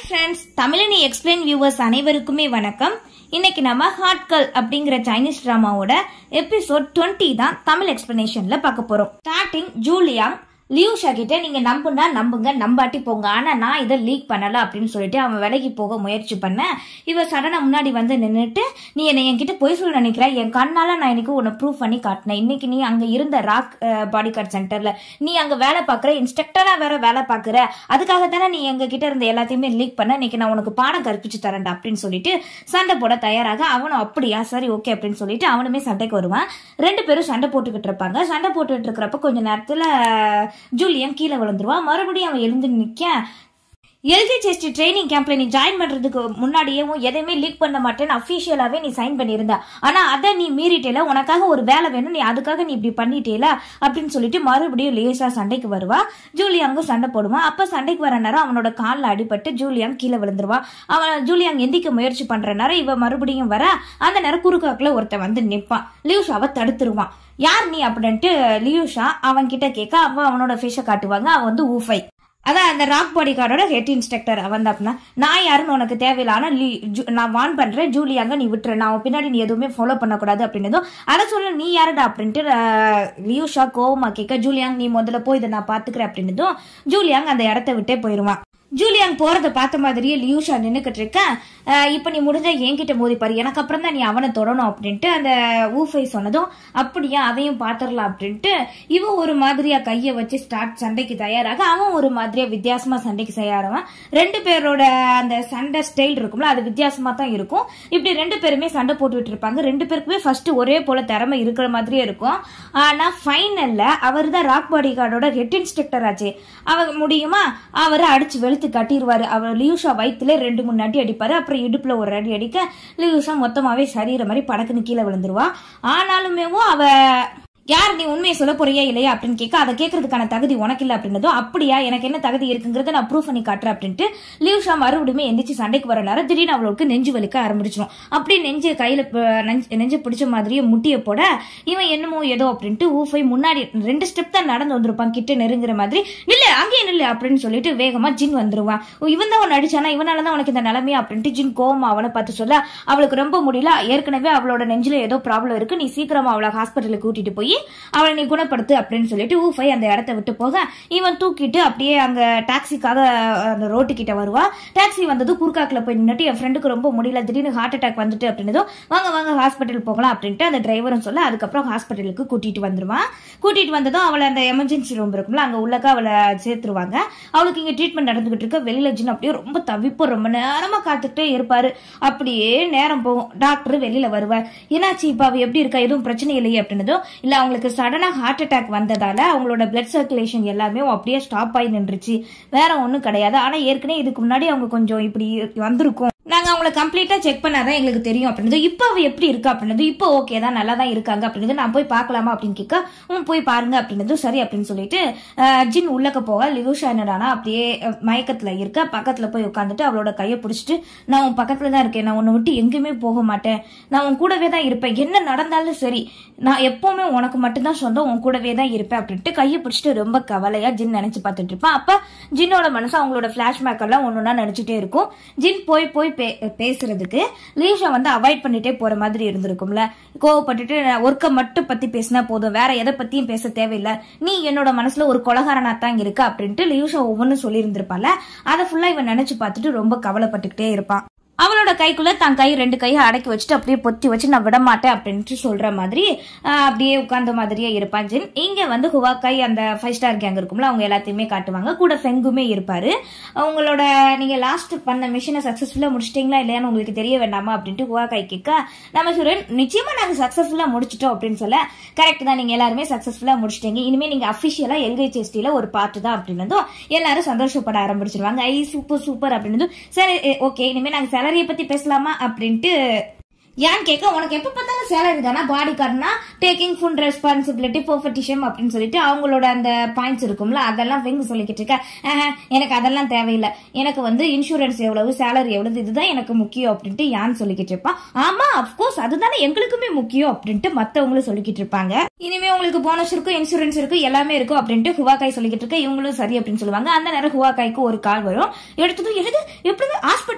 friends Tamilini explain viewers அனைவருக்குமே வணக்கம் இன்னைக்கு நம்ம ஹாட்கல் அப்படிங்கிற சைனீஸ் டிராமாவோட எபிசோட் 20 தான் தமிழ் எக்ஸ்பிளனேஷன்ல பார்க்க போறோம் ஸ்டார்டிங் ஜூலியாங் லியூஷா கிட்ட நீங்க நம்புனா நம்புங்க நம்பாட்டி போங்க ஆனா நான் இதை லீக் பண்ணல அப்படின்னு சொல்லிட்டு அவன் விலகி போக முயற்சி பண்ண இவ சடனா முன்னாடி வந்து நின்னுட்டு நீ என்னை என்கிட்ட பொய் சொல்ல நினைக்கிற என் கண்ணால நான் இன்னைக்கு உன்னை ப்ரூவ் பண்ணி காட்டினேன் இன்னைக்கு நீ அங்க இருந்த ராக் பாடி கார்டு சென்டர்ல நீ அங்க வேலை பார்க்குற இன்ஸ்ட்ரக்டரா வேற வேலை பார்க்குற அதுக்காக தானே நீ எங்க கிட்ட இருந்த எல்லாத்தையுமே லீக் பண்ண இன்னைக்கு நான் உனக்கு பாடம் கற்பிச்சு தரேன்டா அப்படின்னு சொல்லிட்டு சண்டை போட தயாராக அவனும் அப்படியா சரி ஓகே அப்படின்னு சொல்லிட்டு அவனுமே சண்டைக்கு வருவான் ரெண்டு பேரும் சண்டை போட்டுக்கிட்டு இருப்பாங்க சண்டை போட்டுக்கிட்டு இருக்கிறப்ப கொஞ்ச நேரத்துல ஜூலியன் கீழே விழுந்துருவான் மறுபடியும் அவன் எழுந்து நிக்க எல்ஜி செஸ்ட் ட்ரைனிங் கேம்ப்ல நீ ஜாயின் பண்றதுக்கு முன்னாடியே எதையுமே லீக் பண்ண மாட்டேன்னு அஃபிஷியலாவே நீ சைன் பண்ணியிருந்த ஆனா அதை நீ மீறிட்டேல உனக்காக ஒரு வேலை வேணும் நீ அதுக்காக நீ இப்படி பண்ணிட்டேல அப்படின்னு சொல்லிட்டு மறுபடியும் லேசா சண்டைக்கு வருவா ஜூலியாங்கும் சண்டை போடுவான் அப்ப சண்டைக்கு வர நேரம் அவனோட காலில் அடிபட்டு ஜூலியாங் கீழே விழுந்துருவான் அவன் ஜூலியாங் எந்திக்க முயற்சி பண்ற நேரம் இவ மறுபடியும் வர அந்த நேரம் குறுக்காக்குல ஒருத்தன் வந்து நிப்பான் லியூஷாவை தடுத்துருவான் யார் நீ அப்படின்ட்டு லியூஷா அவன் கிட்ட கேட்க அவன் அவனோட ஃபிஷை காட்டுவாங்க அவன் வந்து ஊஃபை அதான் அந்த ராக் பாடி கார்டோட ஹெட் இன்ஸ்ட்ரக்டர் அவன் தான் அப்படின்னா நான் யாருன்னு உனக்கு தேவையில்லை ஆனா லீ- ஜூ- நான் வான் பண்றேன் ஜூலியாங்க நீ விட்டுரு நான் உன் பின்னாடி நீ எதுவுமே ஃபாலோ பண்ணக்கூடாது அப்படின்னதும் அதை சொல்ல நீ யாருடா அப்படின்ட்டு ஆஹ், லியூஷா கோவமா கேட்க ஜூலியாங் நீ முதல்ல போய் இதை நான் பாத்துக்கிறேன் அப்படின்னதும் ஜூலியாங் அந்த இடத்த விட்டே போயிருவான் ஜூலியாங் போறத பார்த்த மாதிரியே லியூஷா நின்னுக்கிட்டு இருக்க ஆஹ், இப்ப நீ முடிஞ்சா என்கிட்ட மோதி பாரு எனக்கு அப்புறம் தான் நீ அவனை தொடணும் அப்படின்ட்டு அந்த ஊஃபை சொன்னதும் அப்படியா அதையும் பாத்துரலாம் அப்படின்ட்டு இவன் ஒரு மாதிரியா கைய வச்சு ஸ்டார்ட் சண்டைக்கு தயாராக அவன் ஒரு மாதிரியா வித்தியாசமா சண்டைக்கு தயாராவான் ரெண்டு பேரோட அந்த சண்டை ஸ்டைல் இருக்கும்ல அது வித்தியாசமா தான் இருக்கும் இப்படி ரெண்டு பேருமே சண்டை போட்டுட்டு இருப்பாங்க ரெண்டு பேருக்குமே ஃபர்ஸ்ட் ஒரே போல திறமை இருக்கிற மாதிரியே இருக்கும் ஆனா ஃபைனல்ல அவர் தான் ராக் பாடி கார்டோட ஹெட் இன்ஸ்ட்ரக்டர் ஆச்சு அவர் முடியுமா அவரை அடிச்சு வெளுத்து கட்டிடுவாரு அவர் லியூஷா வயித்துல ரெண்டு மூணு அடி அடிப்பாரு அப்புறம் இடுப்புல ஒரு அடி அடிக்க லியூஷா மொத்தமாவே சரீர மாதிரி படக்குன்னு கீழே விழுந்துருவா ஆனாலுமேவும் அவ யார் நீ உண்மையை சொல்ல போறியா இல்லையா அப்படின்னு கேட்க அதை கேட்கறதுக்கான தகுதி உனக்கு இல்லை அப்படின்னதும் அப்படியா எனக்கு என்ன தகுதி இருக்குங்கிறத நான் ப்ரூவ் பண்ணி காட்டுறேன் அப்படின்ட்டு லியூஷா மறுபடியும் எந்திரிச்சு சண்டைக்கு வர நேரம் திடீர்னு அவளுக்கு நெஞ்சு வலிக்க ஆரம்பிச்சிடும் அப்படியே நெஞ்சு கையில ப- நெஞ்சு- நெஞ்சு பிடிச்ச மாதிரியே முட்டிய போட இவன் என்னமோ ஏதோ அப்படின்ட்டு ஊஃபை முன்னாடி ரெண்டு ஸ்டெப் தான் நடந்து வந்திருப்பான் கிட்ட நெருங்குற மாதிரி நில்லு அங்கேயே நில்லு அப்படின்னு சொல்லிட்டு வேகமா ஜின் வந்துருவான் ஓ, இவன் தான் உன்னை அடிச்சானா இவனால தான் உனக்கு இந்த நிலைமையா அப்படின்ட்டு ஜின் கோவமா அவனை பார்த்து சொல்ல அவளுக்கு ரொம்ப முடியல ஏற்கனவே அவளோட நெஞ்சில ஏதோ ப்ராப்ளம் இருக்கு நீ சீக்கிரமா அவளை ஹாஸ்பிட்டலுக்கு கூட்டிட்டு போய் அவளை நீ குணப்படுத்து அப்படின்னு சொல்லிட்டு ஊஃபை அந்த இடத்த விட்டு போக இவன் தூக்கிட்டு அப்படியே அங்க டாக்ஸிக்காக அந்த ரோட்டு கிட்ட வருவா டாக்ஸி வந்தது குறுக்காக்குல போய் நின்னுட்டு என் ஃப்ரெண்டுக்கு ரொம்ப முடியல திடீர்னு ஹார்ட் அட்டாக் வந்துட்டு அப்படின்னதும் வாங்க வாங்க ஹாஸ்பிட்டல் போகலாம் அப்படின்ட்டு அந்த டிரைவரும் சொல்ல அதுக்கப்புறம் ஹாஸ்பிட்டலுக்கு கூட்டிட்டு வந்துருவான் கூட்டிட்டு வந்ததும் அவளை அந்த எமர்ஜென்சி ரூம் இருக்கும்ல அங்க உள்ளக்க அவளை சேர்த்துருவாங்க அவளுக்கு இங்க ட்ரீட்மெண்ட் நடந்துகிட்டு இருக்க வெளியில ஜின் அப்படியே ரொம்ப தவிப்பு ரொம்ப நேரமா காத்துக்கிட்டே இருப்பாரு அப்படியே நேரம் போகும் டாக்டர் வெளியில வருவார் என்னாச்சு இப்ப அவ எப்படி இருக்கா எதுவும் பிரச்சனை இல்லையே அப்படின்னதும் இல்ல அவங்களுக்கு சடனா ஹார்ட் அட்டாக் வந்ததால அவங்களோட பிளட் சர்க்குலேஷன் எல்லாமே அப்படியே ஸ்டாப் ஆகி நின்றுச்சு வேற ஒண்ணும் கிடையாது ஆனா ஏற்கனவே இதுக்கு முன்னாடி அவங்க கொஞ்சம் இப்படி வந்திருக்கும் நாங்க அவங்கள கம்ப்ளீட்டா செக் பண்ணாதான் எங்களுக்கு தெரியும் அப்படின்னது இப்போ அவ எப்படி இருக்கா அப்படின்னது இப்போ ஓகே தான் நல்லா தான் இருக்காங்க அப்படின்னது நான் போய் பார்க்கலாமா அப்படின்னு கேட்க உம் போய் பாருங்க அப்படின்னது சரி அப்படின்னு சொல்லிட்டு அஹ், ஜின் உள்ளக்க போக லியூஷா என்னடானா அப்படியே அஹ், மயக்கத்துல இருக்க பக்கத்துல போய் உட்காந்துட்டு அவளோட கையை பிடிச்சிட்டு நான் உன் பக்கத்துல தான் இருக்கேன் நான் உன்னை விட்டு எங்கேயுமே போக மாட்டேன் நான் உன் கூடவே தான் இருப்பேன் என்ன நடந்தாலும் சரி நான் எப்பவுமே உனக்கு மட்டும்தான் சொந்தம் உன் கூடவே தான் இருப்பேன் அப்படின்ட்டு கையை பிடிச்சிட்டு ரொம்ப கவலையா ஜின் நினைச்சு பார்த்துட்டு இருப்பான் அப்ப ஜின்னோட மனசு அவங்களோட பிளாஷ்பேக் எல்லாம் ஒன்னொன்னா நினைச்சிட்டே இருக்கும் ஜின் போய் போய் பே- பேசுறதுக்கு லீஷா வந்து அவாய்ட் பண்ணிட்டே போற மாதிரி இருந்திருக்கும்ல கோவப்பட்டுட்டு ஒர்க்கை மட்டும் பத்தி பேசினா போதும் வேற எதை பத்தியும் பேச தேவையில்லை நீ என்னோட மனசுல ஒரு கொலகாரனா தான் இருக்க அப்படின்ட்டு லியூஷா ஒவ்வொன்றும் சொல்லி இருந்திருப்பால அதை ஃபுல்லா இவன் நினைச்சு பார்த்துட்டு ரொம்ப கவலைப்பட்டுக்கிட்டே இருப்பான் அவளோட கைக்குள்ள தான் கை ரெண்டு கையை அடக்கி வச்சுட்டு அப்படியே பொத்தி வச்சு நான் விட மாட்டேன் அப்படின்ட்டு சொல்ற மாதிரி ஆஹ், அப்படியே உட்கார்ந்த மாதிரியே இருப்பான் ஜின் இங்க வந்து ஹுவாக்காய் அந்த ஃபைவ் ஸ்டார் கேங் இருக்கும்ல அவங்க எல்லாத்தையுமே காட்டுவாங்க கூட ஃபெங்குமே இருப்பாரு அவங்களோட நீங்க லாஸ்ட் பண்ண மிஷினை சக்சஸ்ஃபுல்லா முடிச்சிட்டீங்களா இல்லையான்னு உங்களுக்கு தெரிய வேண்டாமா அப்படின்ட்டு ஹுவாக்காய் கேட்க நம்ம சுரன் நிச்சயமா நாங்க சக்சஸ்ஃபுல்லா முடிச்சிட்டோம் அப்படின்னு சொல்ல கரெக்ட் தான் நீங்க எல்லாருமே சக்சஸ்ஃபுல்லா முடிச்சிட்டீங்க இனிமே நீங்க அபிஷியலா எல்கைசிஎஸ்டில ஒரு பார்ட் தான் அப்படின்னதும் எல்லாரும் சந்தோஷப்பட ஆரம்பிச்சிருவாங்க ஐ சூப்பர் சூப்பர் அப்படின்னதும் சரி ஓகே இனிமே நாங்க சேலரியை பத்தி பேசலாமா அப்படின்ட்டு ஏன்னு கேட்க உனக்கு எப்ப பார்த்தாலும் சேலரி தானே பாடி கார்டுனா டேக்கிங் ஃபுல் ரெஸ்பான்சிபிலிட்டி பர்ஃபெக்டிஷம் அப்படின்னு சொல்லிட்டு அவங்களோட அந்த பாயிண்ட்ஸ் இருக்கும்ல அதெல்லாம் வெங்கு சொல்லிக்கிட்டு இருக்க "ஆஹா, எனக்கு அதெல்லாம் தேவையில்லை எனக்கு வந்து இன்சூரன்ஸ் எவ்வளவு சேலரி எவ்வளவு இதுதான் எனக்கு முக்கியம் அப்படின்ட்டு யான் சொல்லிக்கிட்டு இருப்பான் ஆமா அப்கோர்ஸ் அதுதானே எங்களுக்குமே முக்கியம் அப்படின்ட்டு மத்தவங்களும் சொல்லிக்கிட்டு இருப்பாங்க இனிமே உங்களுக்கு போனஸ் இருக்கும் இன்சூரன்ஸ் இருக்கும் எல்லாமே இருக்கும் அப்படின்ட்டு ஹுவாக்காய் சொல்லிக்கிட்டு இருக்க இவங்களும் சரி அப்படின்னு சொல்லுவாங்க அந்த நேரம் ஹுவாக்காய்க்கு ஒரு கால் வரும் எடுத்ததும் எழுது எப்படி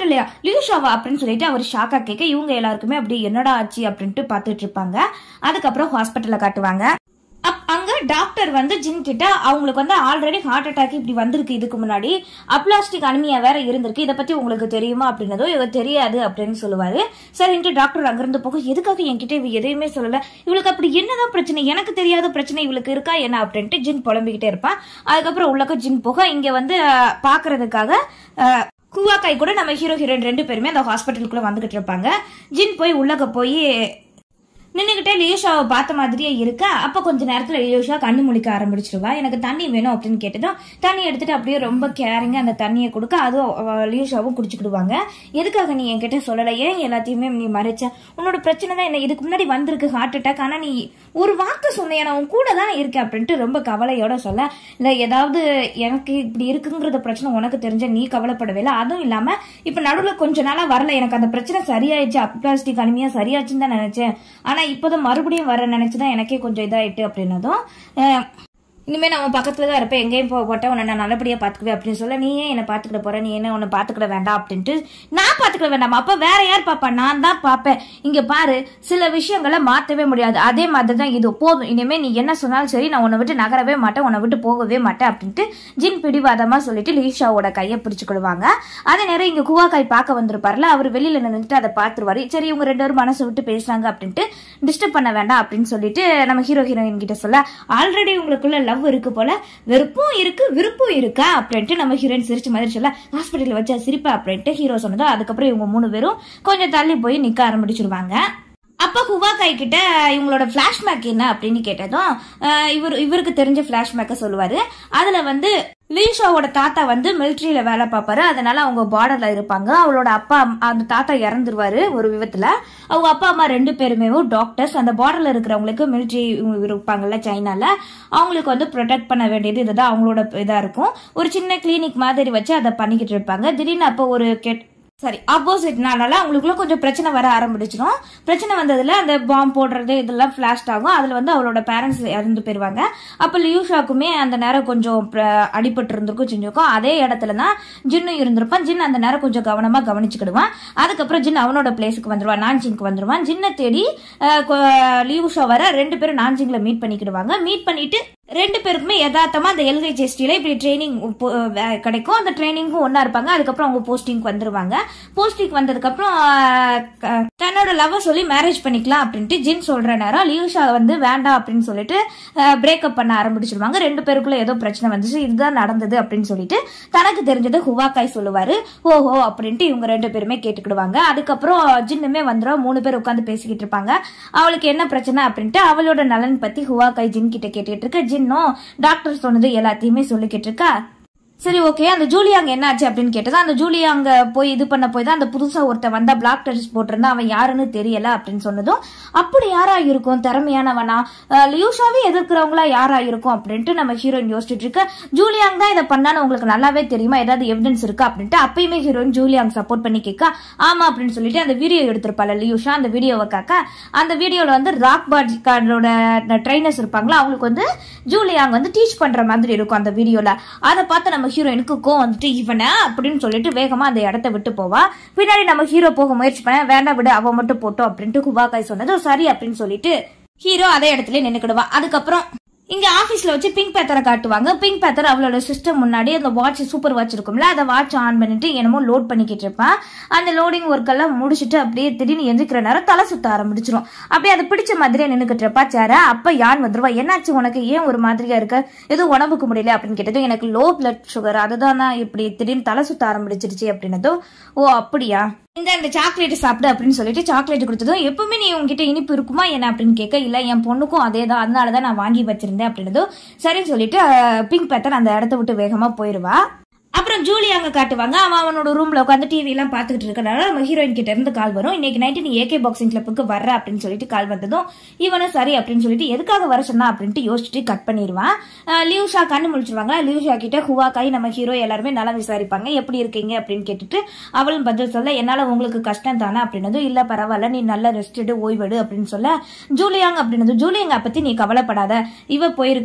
ஹாஸ்பிட்டல்லையா லியூஷாவா அப்படின்னு சொல்லிட்டு அவர் ஷாக்கா கேட்க இவங்க எல்லாருக்குமே அப்படி என்னடா ஆச்சு அப்படின்ட்டு பார்த்துட்டு இருப்பாங்க அதுக்கப்புறம் ஹாஸ்பிட்டல்ல காட்டுவாங்க அப் அங்க டாக்டர் வந்து ஜின் கிட்ட அவங்களுக்கு வந்து ஆல்ரெடி ஹார்ட் அட்டாக் இப்படி வந்திருக்கு இதுக்கு முன்னாடி அப்ளாஸ்டிக் அனிமியா வேற இருந்திருக்கு இதை பத்தி உங்களுக்கு தெரியுமா அப்படின்னதும் இவ தெரியாது அப்படின்னு சொல்லுவாரு சரின்ட்டு டாக்டர் அங்கிருந்து போக எதுக்காக என்கிட்ட இவ எதையுமே சொல்லல இவளுக்கு அப்படி என்னதான் பிரச்சனை எனக்கு தெரியாத பிரச்சனை இவளுக்கு இருக்கா என்ன அப்படின்ட்டு ஜின் புலம்பிக்கிட்டே இருப்பான் அதுக்கப்புறம் உள்ளக்க ஜின் போக இங்க வந்து அஹ், பாக்குறதுக்காக அஹ், குவாக்காய் கூட நம்ம ஹீரோ ஹீரோயின் ரெண்டு பேருமே அந்த ஹாஸ்பிட்டலுக்குள்ள வந்துகிட்டு இருப்பாங்க ஜின் போய் உள்ளக்க போய் நின்னுகிட்டே லியோஷாவை பார்த்த மாதிரியே இருக்க அப்ப கொஞ்ச நேரத்துல லியோஷா கண்ணு முழிக்க ஆரம்பிச்சிருவா எனக்கு தண்ணி வேணும் அப்படின்னு கேட்டதும் தண்ணி எடுத்துட்டு அப்படியே ரொம்ப கேரிங்கா அந்த தண்ணியை கொடுக்க அதுவும் அவ- லியோஷாவும் குடிச்சுக்கிடுவாங்க எதுக்காக நீ என்கிட்ட சொல்லல ஏன் எல்லாத்தையுமே நீ மறைச்ச உன்னோட பிரச்சனை தான் என்ன இதுக்கு முன்னாடி வந்திருக்கு ஹார்ட் அட்டாக் ஆனா நீ ஒரு வார்த்தை சொன்னியா நான் உன் கூட தான் இருக்கேன் அப்படின்ட்டு ரொம்ப கவலையோட சொல்ல இல்ல ஏதாவது எனக்கு இப்படி இருக்குங்கிறத பிரச்சனை உனக்கு தெரிஞ்ச நீ கவலைப்படவே இல்லை அதுவும் இல்லாம இப்ப நடுவுல கொஞ்ச நாளா வரல எனக்கு அந்த பிரச்சனை சரியாயிடுச்சு அப்ளாஸ்டிக் அனிமையா சரியாச்சுன்னு தான் நினைச்சேன் ஆனா இப்போதான் மறுபடியும் வர நினைச்சுதான் எனக்கே கொஞ்சம் இதாயிட்டு அப்படின்னதும் அஹ், இனிமே நான் உன் பக்கத்துல தான் இருப்பேன் எங்கேயும் போக மாட்டேன் உன்னை நான் நல்லபடியா பாத்துக்குவேன் அப்படின்னு சொல்ல நீ ஏன் என்ன பாத்துக்கிட போற நீ என்ன உன்னை பாத்துக்கிட வேண்டாம் அப்படின்ட்டு நான் பாத்துக்கிட வேண்டாம் அப்ப வேற யார் பாப்பா நான் தான் பாப்பேன் இங்க பாரு சில விஷயங்களை மாத்தவே முடியாது அதே மாதிரி தான் இது போதும் இனிமே நீ என்ன சொன்னாலும் சரி நான் உன்னை விட்டு நகரவே மாட்டேன் உன்னை விட்டு போகவே மாட்டேன் அப்படின்ட்டு ஜின் பிடிவாதமா சொல்லிட்டு லீஷாவோட கையை பிடிச்சுக்கிடுவாங்க அதே நேரம் இங்க குவாக்காய் பார்க்க வந்திருப்பார்ல அவர் வெளியில நின்றுட்டு அதை பார்த்துருவாரு சரி இவங்க ரெண்டு பேரும் மனசு விட்டு பேசுறாங்க அப்படின்ட்டு டிஸ்டர்ப் பண்ண வேண்டாம் அப்படின்னு சொல்லிட்டு நம்ம ஹீரோ ஹீரோயின் கிட்ட சொல்ல ஆல்ரெடி உங்களுக்குள்ள லவ் இருக்கு போல வெறுப்பும் இருக்கு விருப்பம் இருக்கா அப்படின்ட்டு நம்ம ஹீரோயின் சிரிச்ச மாதிரி சொல்ல ஹாஸ்பிட்டல் வச்சா சிரிப்பா அப்படின்ட்டு ஹீரோ சொன்னதோ அதுக்கப்புறம் இவங்க மூணு பேரும் கொஞ்சம் தள்ளி போய் நிக்க ஆரம்பிச்சிருவாங்க அப்ப ஹுவாகாய் கிட்ட இவங்களோட பிளாஷ்பேக் என்ன அப்படின்னு கேட்டதும் அஹ், இவர் இவருக்கு தெரிஞ்ச பிளாஷ்பேக்க சொல்லுவாரு அதுல வந்து லீஷாவோட தாத்தா வந்து மிலிட்ரியில வேலை பார்ப்பாரு அதனால அவங்க பார்டர்ல இருப்பாங்க அவளோட அப்பா அம்- அந்த தாத்தா இறந்துருவாரு ஒரு விபத்துல அவங்க அப்பா அம்மா ரெண்டு பேருமே டாக்டர்ஸ் அந்த பார்டர்ல இருக்கிறவங்களுக்கு மிலிட்ரி இருப்பாங்கல்ல சைனால அவங்களுக்கு வந்து ப்ரொடெக்ட் பண்ண வேண்டியது இதுதான் அவங்களோட இதா இருக்கும் ஒரு சின்ன கிளினிக் மாதிரி வச்சு அதை பண்ணிக்கிட்டு இருப்பாங்க திடீர்னு அப்போ ஒரு கெட் சரி ஆப்போசிட்னால அவங்களுக்குள்ள கொஞ்சம் பிரச்சனை வர ஆரம்பிச்சிடும் பிரச்சனை வந்ததுல அந்த பாம்பு போடுறது இதெல்லாம் ஃபிளாஷ்ட் ஆகும் அதுல வந்து அவளோட பேரண்ட்ஸ் இறந்து போயிருவாங்க அப்ப லியூஷாக்குமே அந்த நேரம் கொஞ்சம் பிர- அடிபட்டு இருந்திருக்கும் செஞ்சிருக்கும் அதே இடத்துல தான் ஜின்னும் இருந்திருப்பான் ஜின் அந்த நேரம் கொஞ்சம் கவனமா கவனிச்சுக்கிடுவான் அதுக்கப்புறம் ஜின் அவனோட பிளேஸுக்கு வந்துருவான் நான்ஜிங்க்கு வந்துருவான் ஜின்னை தேடி அஹ், கொ- லியூஷா வர ரெண்டு பேரும் நான்ஜிங்ல மீட் பண்ணிக்கிடுவாங்க மீட் பண்ணிட்டு ரெண்டு பேருக்குமே யதார்த்தமா அந்த எல்கை ஜெஸ்டில இப்படி ட்ரைனிங் கிடைக்கும் அந்த ட்ரைனிங்கும் ஒண்ணா இருப்பாங்க அதுக்கப்புறம் அவங்க போஸ்டிங் வந்துருவாங்க போஸ்டிங் வந்ததுக்கு அப்புறம் ஆஹ், க- தன்னோட லவ் சொல்லி மேரேஜ் பண்ணிக்கலாம் அப்படின்ட்டு ஜின் சொல்ற நேரம் லியூஷா வந்து வேண்டாம் அப்படின்னு சொல்லிட்டு பிரேக்கப் பண்ண ஆரம்பிச்சிருவாங்க ரெண்டு பேருக்குள்ள ஏதோ பிரச்சனை வந்துச்சு இதுதான் நடந்தது அப்படின்னு சொல்லிட்டு தனக்கு தெரிஞ்சது ஹுவாக்காய் சொல்லுவாரு ஓஹோ அப்படின்ட்டு இவங்க ரெண்டு பேருமே கேட்டுக்கிடுவாங்க அதுக்கப்புறம் ஜின்னுமே வந்துடும் மூணு பேர் உட்காந்து பேசிக்கிட்டு இருப்பாங்க அவளுக்கு என்ன பிரச்சனை அப்படின்ட்டு அவளோட நலன் பத்தி ஹுவாக்காய் ஜின் கிட்ட கேட்டுட்டு இருக்க ஜின்னும் டாக்டர் சொன்னது எல்லாத்தையுமே சொல்லிக்கிட்டு இருக்கா சரி ஓகே அந்த ஜூலியாங்க என்ன ஆச்சு அப்படின்னு கேட்டதா அந்த ஜூலியாங்க போய் இது பண்ண போய் தான் அந்த புதுசா ஒருத்தன் வந்தா பிளாக் டெஸ்ட் போட்டிருந்தா அவன் யாருன்னு தெரியல அப்படின்னு சொன்னதும் அப்படி யாரா இருக்கும் திறமையானவனா அஹ் லியூஷாவே எதிர்க்கிறவங்களா யாரா இருக்கும் அப்படின்ட்டு நம்ம ஹீரோயின் யோசிச்சுட்டு இருக்க ஜூலியாங் தான் இதை பண்ணான்னு உங்களுக்கு நல்லாவே தெரியுமா ஏதாவது எவிடன்ஸ் இருக்கா அப்படின்ட்டு அப்பயுமே ஹீரோயின் ஜூலியாங் சப்போர்ட் பண்ணி கேட்க ஆமா அப்படின்னு சொல்லிட்டு அந்த வீடியோ எடுத்திருப்பாள் லியூஷா அந்த வீடியோவை காக்க அந்த வீடியோல வந்து ராக் பாட்காரோட ட்ரைனர்ஸ் இருப்பாங்களா அவங்களுக்கு வந்து ஜூலியாங் வந்து டீச் பண்ற மாதிரி இருக்கும் அந்த வீடியோல அதை பார்த்து நம்ம ஹீரோயினுக்கு கோவம் வந்துட்டு இவனை அப்படின்னு சொல்லிட்டு வேகமா அந்த இடத்த விட்டு போவா பின்னாடி நம்ம ஹீரோ போக முயற்சி பண்ண வேண்டாம் விடு அவ மட்டும் போட்டோம் அப்படின்ட்டு குவாக்காய் சொன்னது சரி அப்படின்னு சொல்லிட்டு ஹீரோ அதே இடத்துல நின்னுக்கிடுவா அதுக்கப்புறம் இங்க ஆபீஸ்ல வச்சு பிங்க் பேத்தரை காட்டுவாங்க பிங்க் பேத்தர் அவளோட சிஸ்டம் முன்னாடி அந்த வாட்ச் சூப்பர் வாட்ச் இருக்கும்ல அதை வாட்ச் ஆன் பண்ணிட்டு என்னமோ லோட் பண்ணிக்கிட்டு இருப்பான் அந்த லோடிங் ஒர்க் எல்லாம் முடிச்சுட்டு அப்படியே திடீர்னு எந்திரிக்கிற நேரம் தலை சுத்த ஆரம்பிச்சிரும் அப்படியே அதை பிடிச்ச மாதிரியே நின்னுக்கிட்டு இருப்பா சேர அப்ப யான் வந்துருவா என்னாச்சு உனக்கு ஏன் ஒரு மாதிரியா இருக்க எதுவும் உடம்புக்கு முடியல அப்படின்னு கேட்டதும் எனக்கு லோ பிளட் சுகர் அதுதான் நான் இப்படி திடீர்னு தலை சுத்த ஆரம்பிச்சிருச்சு அப்படின்னதும் ஓ அப்படியா இந்த இந்த சாக்லேட் சாப்பிடு அப்படின்னு சொல்லிட்டு சாக்லேட் கொடுத்ததும் எப்பவுமே நீ உங்ககிட்ட இனிப்பு இருக்குமா என்ன அப்படின்னு கேட்க இல்ல என் பொண்ணுக்கும் அதே தான் அதனால தான் நான் வாங்கி வச்சிருந்தேன் அப்படின்னதும் சரின்னு சொல்லிட்டு பிங்க் பேத்தர் அந்த இடத்த விட்டு வேகமா போயிருவா அப்புறம் ஜூலி அங்க காட்டுவாங்க அவன் அவனோட ரூம்ல உட்காந்து டிவி எல்லாம் பாத்துக்கிட்டு இருக்கனால நம்ம ஹீரோயின் கிட்ட இருந்து கால் வரும் இன்னைக்கு நைட்டு நீ ஏகே பாக்ஸிங் கிளப்புக்கு வர்ற அப்படின்னு சொல்லிட்டு கால் வந்ததும் இவனும் சரி அப்படின்னு சொல்லிட்டு எதுக்காக வர சொன்னா அப்படின்ட்டு யோசிச்சுட்டு கட் பண்ணிடுவான் அஹ் லியூஷா கண்ணு முழிச்சிருவாங்க லியூஷா கிட்ட ஹுவா காய் நம்ம ஹீரோ எல்லாருமே நல்லா விசாரிப்பாங்க எப்படி இருக்கீங்க அப்படின்னு கேட்டுட்டு அவளும் பதில் சொல்ல என்னால உங்களுக்கு கஷ்டம் தானே அப்படின்னதும் இல்ல பரவாயில்ல நீ நல்லா ரெஸ்ட் எடு ஓய்வெடு அப்படின்னு சொல்ல ஜூலியாங் அப்படின்னது ஜூலியங்க பத்தி நீ கவலைப்படாத இவ போயிருக்கா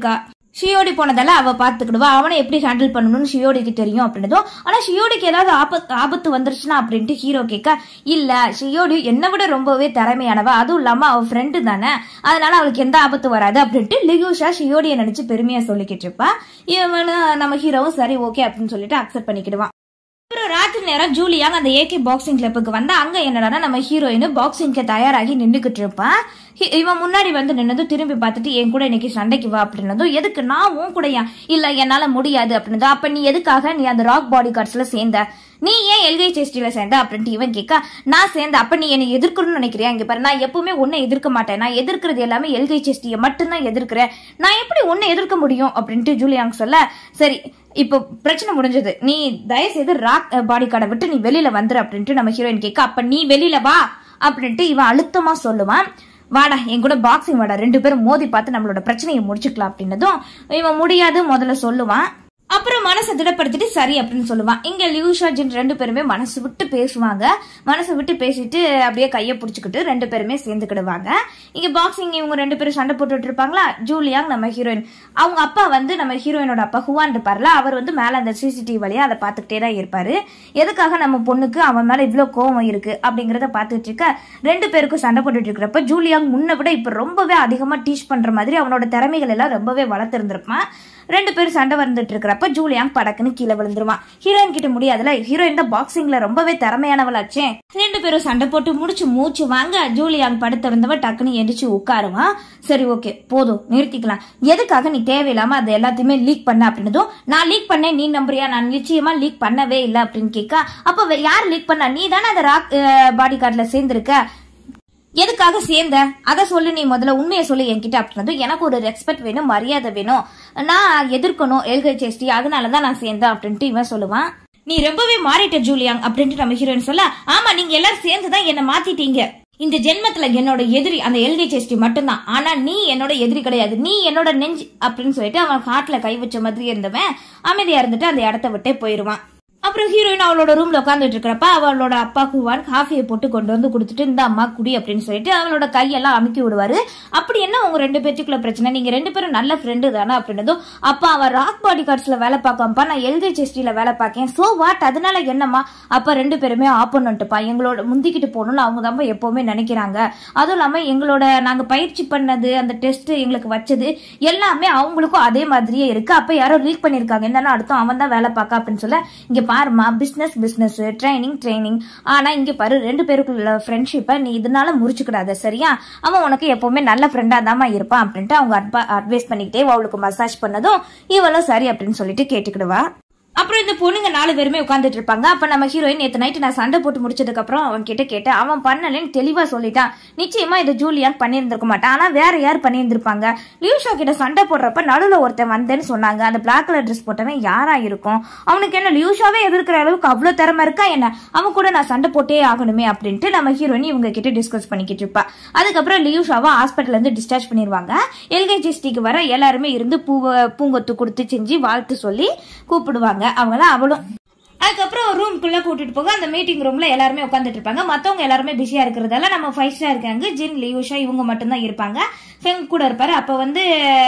ஷியோடி போனதால அவ பாத்துக்கிடுவா அவனை எப்படி ஹேண்டில் பண்ணணும்னு ஷியோடிக்கு தெரியும் அப்படின்னதும் ஆனா ஷியோடிக்கு ஏதாவது ஆபத்து ஆபத்து வந்துருச்சுன்னா அப்படின்ட்டு ஹீரோ கேட்க இல்ல ஷியோடி என்னை விட ரொம்பவே திறமையானவ அதுவும் இல்லாம அவ ஃப்ரெண்டு தானே அதனால அவளுக்கு எந்த ஆபத்து வராது அப்படின்ட்டு லியூஷா ஷியோடியை நினைச்சு பெருமையா சொல்லிக்கிட்டு இருப்பா இவனு நம்ம ஹீரோவும் சரி ஓகே அப்படின்னு சொல்லிட்டு அக்செப்ட் பண்ணிக்கிடுவான் அப்புறம் ராத்திரி நேரம் ஜூலியாங் அந்த ஏகே பாக்ஸிங் கிளப்புக்கு வந்தா அங்க என்னடா நம்ம ஹீரோயின் பாக்ஸிங்க்கு தயாராகி நின்றுகிட்டு இருப்பான் ஹி- இவன் முன்னாடி வந்து நின்னதும் திரும்பி பார்த்துட்டு என் கூட இன்னைக்கு சண்டைக்கு வா அப்படின்னதும் எதுக்கு நான் உன் கூடயா இல்ல என்னால முடியாது அப்படின்னதும் அப்ப நீ எதுக்காக நீ அந்த ராக் பாடி கார்ட்ஸ்ல சேர்ந்த நீ ஏன் எல்கை செஸ்டில சேர்ந்த அப்படின்ட்டு இவன் கேட்க நான் சேர்ந்த அப்ப நீ என்னை எதிர்க்கணும்னு நினைக்கிறியா இங்க பாரு நான் எப்பவுமே உன்னை எதிர்க்க மாட்டேன் நான் எதிர்க்கிறது எல்லாமே எல்கை செஸ்டியை மட்டும்தான் எதிர்க்கிறேன் நான் எப்படி உன்னை எதிர்க்க முடியும் அப்படின்ட்டு ஜூலியாங் சொல்ல சரி இப்போ பிரச்சனை முடிஞ்சது நீ தயவு செய்து ராக் பாடி கார்டை விட்டு நீ வெளியில வந்துரு அப்படின்ட்டு நம்ம ஹீரோயின் கேட்க அப்ப நீ வெளியில வா அப்படின்ட்டு இவன் அழுத்தமா சொல்லுவான் வாடா என் கூட பாக்ஸிங் வாடா ரெண்டு பேரும் மோதி பார்த்து நம்மளோட பிரச்சனையை முடிச்சுக்கலாம் அப்படின்னதும் இவன் முடியாது முதல்ல சொல்லுவான் அப்புறம் மனசை திடப்படுத்திட்டு சரி அப்படின்னு சொல்லுவான் இங்க லியூஷா ஜின் ரெண்டு பேருமே மனசு விட்டு பேசுவாங்க மனசு விட்டு பேசிட்டு அப்படியே கையை பிடிச்சிக்கிட்டு ரெண்டு பேருமே சேர்ந்துக்கிடுவாங்க இங்க பாக்ஸிங் இவங்க ரெண்டு பேரும் சண்டை போட்டுட்டு இருப்பாங்களா ஜூலியாங் நம்ம ஹீரோயின் அவங்க அப்பா வந்து நம்ம ஹீரோயினோட அப்பா ஹுவான் இருப்பார்ல அவர் வந்து மேல அந்த சிசிடிவி வழியா அதை பார்த்துக்கிட்டே தான் இருப்பாரு எதுக்காக நம்ம பொண்ணுக்கு அவன் மேல இவ்வளோ கோவம் இருக்கு அப்படிங்கறத பார்த்துட்டு இருக்க ரெண்டு பேருக்கும் சண்டை போட்டுட்டு இருக்கிறப்ப ஜூலியாங் முன்ன விட இப்ப ரொம்பவே அதிகமா டீச் பண்ற மாதிரி அவனோட திறமைகள் எல்லாம் ரொம்பவே வளர்த்திருந்திருப்பான் ரெண்டு பேரும் சண்டை வந்துட்டு இருக்கிறப்ப ஜூலியாங் படக்குன்னு கீழே விழுந்துருவான் ஹீரோயின் கிட்ட முடியாதுல ஹீரோயின் தான் பாக்ஸிங்ல ரொம்பவே திறமையானவளாச்சே ரெண்டு பேரும் சண்டை போட்டு முடிச்சு மூச்சு வாங்க ஜூலியாங் படுத்திருந்தவ டக்குன்னு எந்திரிச்சு உட்காருவான் சரி ஓகே போதும் நிறுத்திக்கலாம் எதுக்காக நீ தேவையில்லாம அதை எல்லாத்தையுமே லீக் பண்ண அப்படின்னதும் நான் லீக் பண்ணேன் நீ நம்புறியா நான் நிச்சயமா லீக் பண்ணவே இல்லை அப்படின்னு கேட்க அப்ப வே- யார் லீக் பண்ணா நீ தானே அந்த ராக் பாடி கார்டுல சேர்ந்திருக்க எதுக்காக சேர்ந்த அதை சொல்லு நீ முதல்ல உண்மையை சொல்லு என்கிட்ட அப்படின்னது எனக்கு ஒரு ரெஸ்பெக்ட் வேணும் மரியாதை வேணும் நான் எதிர்க்கணும் எல்ஹெச்எஸ்டி அதனால தான் நான் சேர்ந்தேன் அப்படின்ட்டு இவன் சொல்லுவான் நீ ரொம்பவே மாறிட்ட ஜூலியாங் அப்படின்ட்டு நம்ம ஹீரோயின் சொல்ல ஆமா நீங்க எல்லாரும் சேர்ந்து தான் என்ன மாத்திட்டீங்க இந்த ஜென்மத்துல என்னோட எதிரி அந்த எல்ஹெச்எஸ்டி மட்டும்தான் ஆனா நீ என்னோட எதிரி கிடையாது நீ என்னோட நெஞ்சு அப்படின்னு சொல்லிட்டு அவன் ஹார்ட்ல கை வச்ச மாதிரி இருந்தவன் அமைதியா இருந்துட்டு அந்த இடத்த விட்டே போயிருவான் அப்புறம் ஹீரோயின் அவளோட ரூம்ல உட்காந்துட்டு இருக்கிறப்ப அவளோட அப்பா குவான் காஃபியை போட்டு கொண்டு வந்து கொடுத்துட்டு இந்த அம்மா குடி அப்படின்னு சொல்லிட்டு அவளோட கையெல்லாம் அமுக்கி விடுவாரு அப்படி என்ன உங்க ரெண்டு பேத்துக்குள்ள பிரச்சனை நீங்க ரெண்டு பேரும் நல்ல ஃப்ரெண்டு தானே அப்படின்னதும் அப்பா அவன் ராக் பாடி கார்ட்ஸ்ல வேலை பார்க்காமப்பா நான் எல்கே செஸ்டில வேலை பார்க்கேன் சோ வாட் அதனால என்னம்மா அப்ப ரெண்டு பேருமே ஆப்போனண்ட்டுப்பா எங்களோட முந்திக்கிட்டு போகணும்னு அவங்க தான் எப்பவுமே நினைக்கிறாங்க அதுவும் இல்லாம எங்களோட நாங்க பயிற்சி பண்ணது அந்த டெஸ்ட் எங்களுக்கு வச்சது எல்லாமே அவங்களுக்கும் அதே மாதிரியே இருக்கு அப்ப யாரோ லீக் பண்ணிருக்காங்க என்னன்னா அர்த்தம் அவன் தான் வேலை பார்க்க அப்படின்னு சொல்ல இங்க பாருமா பிசினஸ் பிசினஸ் ட்ரைனிங் ட்ரைனிங் ஆனா இங்க பாரு ரெண்டு பேருக்குள்ள ஃப்ரெண்ட்ஷிப்பை நீ இதனால முறிச்சுக்கிடாத சரியா அவன் உனக்கு எப்பவுமே நல்ல ஃப்ரெண்டா தாமா இருப்பான் அப்படின்ட்டு அவங்க அட்வைஸ் பண்ணிக்கிட்டே அவளுக்கு மசாஜ் பண்ணதும் இவளும் சரி அப்படின்னு சொல்லிட்டு கேட்டுக்கிடுவா அப்புறம் இந்த பொண்ணுங்க நாலு பேருமே உட்காந்துட்டு இருப்பாங்க அப்ப நம்ம ஹீரோயின் நேத்து நைட்டு நான் சண்டை போட்டு முடிச்சதுக்கு அப்புறம் அவன் கிட்ட கேட்டேன் அவன் பண்ணலன்னு தெளிவா சொல்லிட்டான் நிச்சயமா இது ஜூலியான் பண்ணியிருந்திருக்க மாட்டான் ஆனா வேற யார் பண்ணியிருந்திருப்பாங்க லியூஷா கிட்ட சண்டை போடுறப்ப நடுவுல ஒருத்தன் வந்தேன்னு சொன்னாங்க அந்த பிளாக் கலர் ட்ரெஸ் போட்டவன் யாரா இருக்கும் அவனுக்கு என்ன லியூஷாவே எதிர்க்கிற அளவுக்கு அவ்வளவு திறமை இருக்கா என்ன அவன் கூட நான் சண்டை போட்டே ஆகணுமே அப்படின்ட்டு நம்ம ஹீரோயின் இவங்க கிட்ட டிஸ்கஸ் பண்ணிக்கிட்டு இருப்பா அதுக்கப்புறம் லியூஷாவை ஹாஸ்பிட்டல்ல இருந்து டிஸ்சார்ஜ் பண்ணிடுவாங்க எல்கேஜிஸ்டிக்கு வர எல்லாருமே இருந்து பூவை பூங்கொத்து கொடுத்து செஞ்சு வாழ்த்து சொல்லி கூப்பிடுவாங்க அவங்கள அவளும் அதுக்கப்புறம் ரூம்குள்ள கூட்டிட்டு போக அந்த மீட்டிங் ரூம்ல எல்லாருமே உட்காந்துட்டு இருப்பாங்க மத்தவங்க எல்லாருமே பிஸியா இருக்கிறதால நம்ம ஃபைவ் ஸ்டார் இருக்காங்க ஜின் லியூஷா இவங்க மட்டும்தான் இருப்பாங்க ஃபெங் கூட இருப்பாரு அப்ப வந்து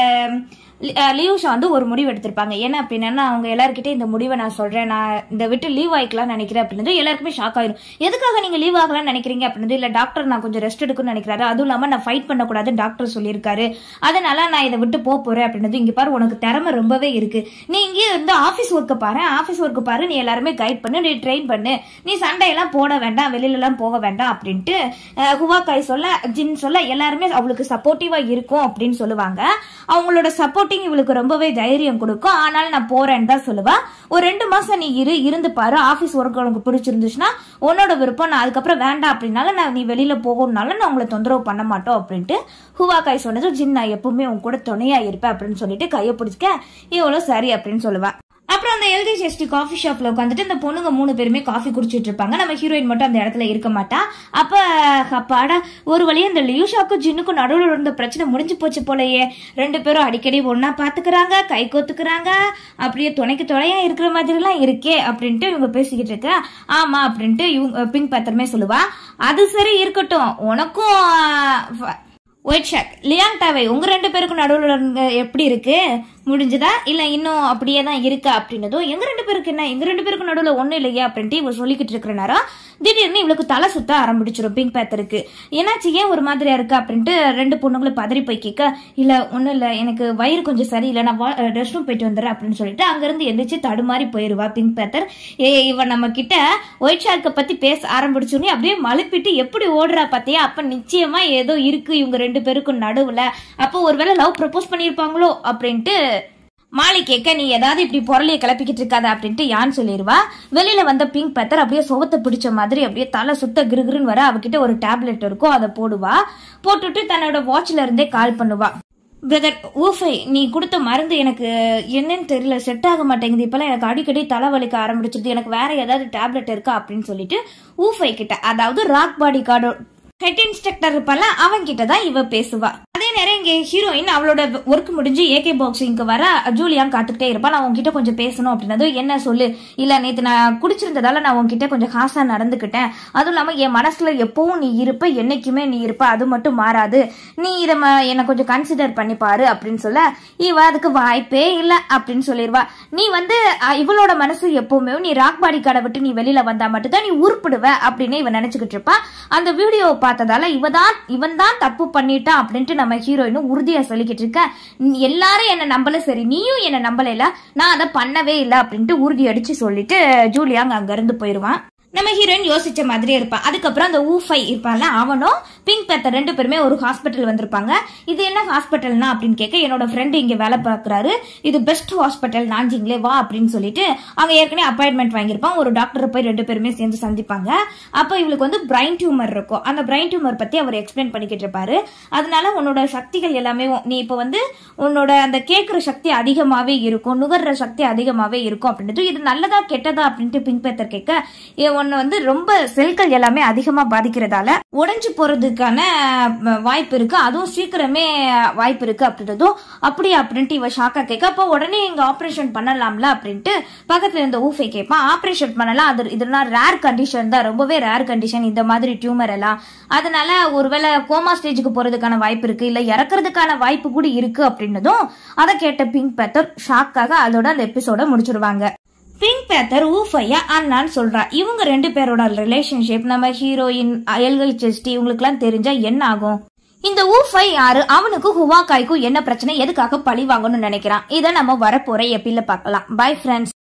லி- அஹ் லியூஷா வந்து ஒரு முடிவு எடுத்திருப்பாங்க என்ன அப்படின்னா அவங்க எல்லாருக்கிட்டே இந்த முடிவை நான் சொல்றேன் நான் இந்த விட்டு லீவ் ஆயிக்கலாம்னு நினைக்கிறேன் அப்படின்னு எல்லாருக்குமே ஷாக் ஆயிரும் எதுக்காக நீங்க லீவ் ஆகலாம்னு நினைக்கிறீங்க அப்படின்னு இல்ல டாக்டர் நான் கொஞ்சம் ரெஸ்ட் எடுக்கணும்னு நினைக்கிறாரு அதுவும் இல்லாம நான் ஃபைட் பண்ணக்கூடாது டாக்டர் சொல்லியிருக்காரு அதனால நான் இதை விட்டு போக போறேன் அப்படின்னு இங்க பாரு உனக்கு திறமை ரொம்பவே இருக்கு நீ இங்கே இருந்து ஆபீஸ் ஒர்க்கை பாரு ஆபீஸ் ஒர்க்கு பாரு நீ எல்லாருமே கைட் பண்ணு நீ ட்ரெயின் பண்ணு நீ சண்டையெல்லாம் போட வேண்டாம் வெளியில எல்லாம் போக வேண்டாம் அப்படின்ட்டு அஹ், ஹுவாக்காய் சொல்ல ஜின் சொல்ல எல்லாருமே அவளுக்கு சப்போர்ட்டிவா இருக்கும் அப்படின்னு சொல்லுவாங்க அவங்களோட சப்போர்ட்டிங் இவளுக்கு ரொம்பவே தைரியம் கொடுக்கும் ஆனால் நான் போறேன்னு தான் சொல்லுவா ஒரு ரெண்டு மாசம் நீ இரு இருந்து பாரு ஆபீஸ் ஒர்க் உனக்கு பிடிச்சிருந்துச்சுன்னா உன்னோட விருப்பம் நான் அதுக்கப்புறம் வேண்டாம் அப்படின்னாலும் நான் நீ வெளியில போகணும்னாலும் நான் உங்களை தொந்தரவு பண்ண மாட்டோம் அப்படின்ட்டு ஹுவாக்காய் சொன்னது ஜின் நான் எப்பவுமே உன் கூட துணையா இருப்பேன் அப்படின்னு சொல்லிட்டு கையை பிடிச்சிக்க இவ்வளவு சரி அப்படின்னு சொல்லுவா அப்புறம் அந்த எல்கே எஸ்டி காஃபி ஷாப்ல உட்காந்துட்டு இந்த பொண்ணுங்க மூணு பேருமே காஃபி குடிச்சிட்டு இருப்பாங்க நம்ம ஹீரோயின் மட்டும் அந்த இடத்துல இருக்க மாட்டா அப்ப அப்பாடா ஒரு வழியா இந்த லியூஷாக்கும் ஜின்னுக்கும் நடுவில் இருந்த பிரச்சனை முடிஞ்சு போச்சு போலயே ரெண்டு பேரும் அடிக்கடி ஒன்னா பாத்துக்கிறாங்க கை கோத்துக்கிறாங்க அப்படியே துணைக்கு துணையா இருக்கிற மாதிரி எல்லாம் இருக்கே அப்படின்ட்டு இவங்க பேசிக்கிட்டு இருக்க ஆமா அப்படின்ட்டு இவங்க பிங்க் பத்திரமே சொல்லுவா அது சரி இருக்கட்டும் உனக்கும் ஒயிட் ஷாக் லியாங் டாவை உங்க ரெண்டு பேருக்கும் நடுவில் எப்படி இருக்கு முடிஞ்சதா இல்ல இன்னும் அப்படியே தான் இருக்கா அப்படின்னதும் எங்க ரெண்டு பேருக்கு என்ன எங்க ரெண்டு பேருக்கு நடுவுல ஒண்ணும் இல்லையா அப்படின்ட்டு இவ சொல்லிக்கிட்டு இருக்கிற நேரம் திடீர்னு இவளுக்கு தலை சுத்த ஆரம்பிச்சிடும் பிங்க் பேத்தருக்கு என்னாச்சு ஏன் ஒரு மாதிரியா இருக்கு அப்படின்ட்டு ரெண்டு பொண்ணுங்களும் பதறி போய் கேட்க இல்ல ஒண்ணும் இல்ல எனக்கு வயிறு கொஞ்சம் சரியில்லை நான் ரெஸ்ட் ரூம் போயிட்டு வந்துடுறேன் அப்படின்னு சொல்லிட்டு அங்கிருந்து எந்திரிச்சு தடுமாறி போயிருவா பிங்க் பேத்தர் ஏ இவ நம்ம கிட்ட ஒயிட் ஷார்க்கை பத்தி பேச ஆரம்பிச்சோன்னே அப்படியே மழுப்பிட்டு எப்படி ஓடுறா பாத்தியா அப்ப நிச்சயமா ஏதோ இருக்கு இவங்க ரெண்டு பேருக்கும் நடுவுல அப்போ ஒருவேளை லவ் ப்ரப்போஸ் பண்ணியிருப்பாங்களோ அப்படின்ட்டு மாலி கேட்க நீ ஏதாவது இப்படி பொருளைய கிளப்பிக்கிட்டு இருக்காத அப்படின்ட்டு யான் சொல்லிடுவா வெளியில வந்த பிங்க் பேத்தர் அப்படியே சுகத்தை பிடிச்ச மாதிரி அப்படியே தலை சுத்த கிருகிருன்னு வர அவகிட்ட ஒரு டேப்லெட் இருக்கும் அதை போடுவா போட்டுட்டு தன்னோட வாட்ச்ல இருந்தே கால் பண்ணுவா பிரதர் ஊஃபை நீ கொடுத்த மருந்து எனக்கு என்னன்னு தெரியல செட் ஆக மாட்டேங்குது இப்பெல்லாம் எனக்கு அடிக்கடி தலைவலிக்க ஆரம்பிச்சிருது எனக்கு வேற ஏதாவது டேப்லெட் இருக்கா அப்படின்னு சொல்லிட்டு ஊஃபை கிட்ட அதாவது ராக் பாடி கார்டோ ஹெட் இன்ஸ்ட்ரக்டர் இருப்பால அவன் கிட்ட தான் இவ பேசுவா அதே நேரம் இங்க ஹீரோயின் அவளோட ஒர்க் முடிஞ்சு ஏகே பாக்ஸிங்க்கு வர ஜூலியா காத்துக்கிட்டே இருப்பா நான் உன்கிட்ட கொஞ்சம் பேசணும் அப்படின்னது என்ன சொல்லு இல்ல நேத்து நான் குடிச்சிருந்ததால நான் உன்கிட்ட கொஞ்சம் காசா நடந்துக்கிட்டேன் அதுவும் இல்லாம என் மனசுல எப்பவும் நீ இருப்ப என்னைக்குமே நீ இருப்ப அது மட்டும் மாறாது நீ இத ம- என்னை கொஞ்சம் கன்சிடர் பண்ணி பாரு அப்படின்னு சொல்ல இவ அதுக்கு வாய்ப்பே இல்ல அப்படின்னு சொல்லிடுவா நீ வந்து அஹ், இவளோட மனசு எப்பவுமே நீ ராக் பாடி கடை விட்டு நீ வெளியில வந்தா மட்டும்தான் நீ உருப்பிடுவ அப்படின்னு இவன் நினைச்சுக்கிட்டு இருப்பா அந்த வீடியோவை பார்த்ததால இவ தான் இவன் தான் தப்பு பண்ணிட்டான் அப்படின்ட்டு நம்ம ஹீரோயினும் உறுதியா சொல்லிக்கிட்டு இருக்க நீ எல்லாரும் என்ன நம்பல சரி நீயும் என்ன நம்பல நான் அதை பண்ணவே இல்லை அப்படின்ட்டு உறுதி அடிச்சு சொல்லிட்டு ஜூலியாங்க அங்க இருந்து போயிருவான் நம்ம ஹீரோயின் யோசிச்ச மாதிரியே இருப்பான் அதுக்கப்புறம் அந்த ஊஃபை இருப்பான்ல அவனும் பிங்க் பேத்தர் ரெண்டு பேருமே ஒரு ஹாஸ்பிட்டல் வந்திருப்பாங்க இது என்ன ஹாஸ்பிட்டல்னா அப்படின்னு கேட்க என்னோட ஃப்ரெண்டு இங்க வேலை பார்க்கறாரு இது பெஸ்ட் ஹாஸ்பிட்டல் நாஞ்சிங்லே வா அப்படின்னு சொல்லிட்டு அங்க ஏற்கனவே அப்பாயின்மெண்ட் வாங்கியிருப்பான் ஒரு டாக்டரை போய் ரெண்டு பேருமே சேர்ந்து சந்திப்பாங்க அப்போ இவளுக்கு வந்து பிரைன் டியூமர் இருக்கும் அந்த பிரைன் டியூமர் பத்தி அவர் எக்ஸ்பிளைன் பண்ணிக்கிட்டு இருப்பாரு அதனால உன்னோட சக்திகள் எல்லாமே உன்- நீ இப்போ வந்து உன்னோட அந்த கேட்குற சக்தி அதிகமாவே இருக்கும் நுகர்ற சக்தி அதிகமாவே இருக்கும் அப்படின்றது இது நல்லதா கெட்டதா அப்படின்ட்டு பிங்க் பேத்தர் கேட்க ஏ, உன்னை வந்து ரொம்ப செல்கள் எல்லாமே அதிகமா பாதிக்கிறதால உடைஞ்சு போறதுக்கான ம, வாய்ப்பு இருக்கு அதுவும் சீக்கிரமே வாய்ப்பு இருக்கு அப்படின்றதும் அப்படியா அப்படின்ட்டு இவ ஷாக்கா கேட்க அப்போ உடனே இங்க ஆபரேஷன் பண்ணலாம்ல அப்படின்ட்டு பக்கத்துல இருந்த ஊஃபை கேட்பான் ஆபரேஷன் பண்ணலாம் அது இதெல்லாம் ரேர் கண்டிஷன் தான் ரொம்பவே ரேர் கண்டிஷன் இந்த மாதிரி டியூமர் எல்லாம் அதனால ஒருவேளை கோமா ஸ்டேஜுக்கு போறதுக்கான வாய்ப்பு இருக்கு இல்ல இறக்குறதுக்கான வாய்ப்பு கூட இருக்கு அப்படின்னதும் அதை கேட்ட பிங்க் பேத்தர் ஷாக்காக அதோட அந்த எபிசோட முடிச்சிருவாங்க பிங்க் பேத்தர் ஊஃபையா அண்ணான்னு சொல்றா இவங்க ரெண்டு பேரோட ரிலேஷன்ஷிப் நம்ம ஹீரோயின் எல்கல் செஸ்டி இவங்களுக்குலாம் தெரிஞ்சா என்ன ஆகும் இந்த ஊஃபை யாரு அவனுக்கு ஹுவாக்காய்க்கும் என்ன பிரச்சனை எதுக்காக பழி வாங்கணும்னு நினைக்கிறான் இதை நம்ம வரப்போற எப்பில பார்க்கலாம் பை ஃப்ரெண்ட்ஸ்